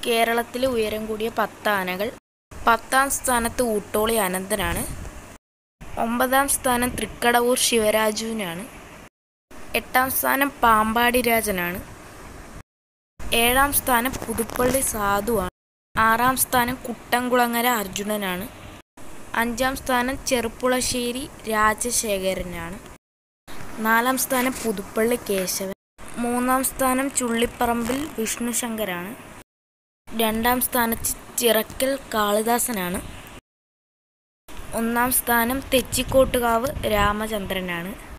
കേരളത്തിലെ ഉയരം കൂടിയ പത്ത് ആനകൾ പത്താം സ്ഥാനത്ത് ഊട്ടോളി അനന്തനാണ് ഒമ്പതാം സ്ഥാനം തൃക്കടവൂർ ശിവരാജുവിനാണ് എട്ടാം സ്ഥാനം പാമ്പാടി രാജനാണ് ഏഴാം സ്ഥാനം പുതുപ്പള്ളി സാധുവാണ് ആറാം സ്ഥാനം കുട്ടംകുളങ്ങര അർജുനനാണ് അഞ്ചാം സ്ഥാനം ചെറുപ്പുളശ്ശേരി രാജശേഖരനാണ് നാലാം സ്ഥാനം പുതുപ്പള്ളി കേശവൻ മൂന്നാം സ്ഥാനം ചുള്ളിപ്പറമ്പിൽ വിഷ്ണുശങ്കരാണ് രണ്ടാം സ്ഥാനത്ത് ചിറക്കൽ കാളിദാസനാണ് ഒന്നാം സ്ഥാനം തെച്ചിക്കോട്ടുകാവ് രാമചന്ദ്രനാണ്